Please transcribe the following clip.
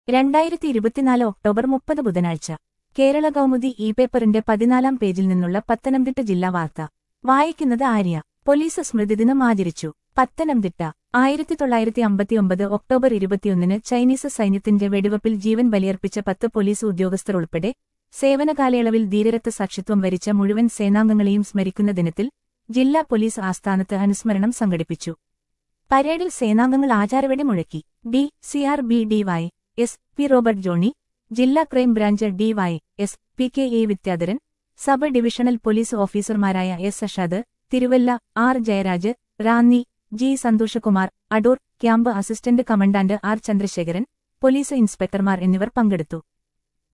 രണ്ടായിരത്തി ഇരുപത്തിനാല് ഒക്ടോബർ മുപ്പത് ബുധനാഴ്ച കേരള കൗമുദി ഇ പേപ്പറിന്റെ പതിനാലാം പേജിൽ നിന്നുള്ള പത്തനംതിട്ട ജില്ലാ വാർത്ത വായിക്കുന്നത് ആര്യ പോലീസ് സ്മൃതിദിനം ആചരിച്ചു പത്തനംതിട്ട ആയിരത്തി തൊള്ളായിരത്തി അമ്പത്തിയൊമ്പത് ഒക്ടോബർ ഇരുപത്തിയൊന്നിന് ചൈനീസ് സൈന്യത്തിന്റെ വെടിവപ്പിൽ ജീവൻ ബലിയർപ്പിച്ച പത്ത് പോലീസ് ഉദ്യോഗസ്ഥർ ഉൾപ്പെടെ സേവനകാലയളവിൽ ധീരരത്ത സാക്ഷിത്വം വരിച്ച മുഴുവൻ സേനാംഗങ്ങളെയും സ്മരിക്കുന്ന ദിനത്തിൽ ജില്ലാ പോലീസ് ആസ്ഥാനത്ത് അനുസ്മരണം സംഘടിപ്പിച്ചു പരേഡിൽ സേനാംഗങ്ങൾ ആചാരവെടി മുഴക്കി D C R B D Y S P Robert Johnny ജില്ലാ crime branch D Y S P K A Vidyadharan sub divisional police ഓഫീസർമാരായ S Ashad Thiruvalla R Jayaraj Ranni G Santhoshkumar Adoor camp assistant commandant R Chandrasekharan police ഇൻസ്പെക്ടർമാർ എന്നിവർ പങ്കെടുത്തു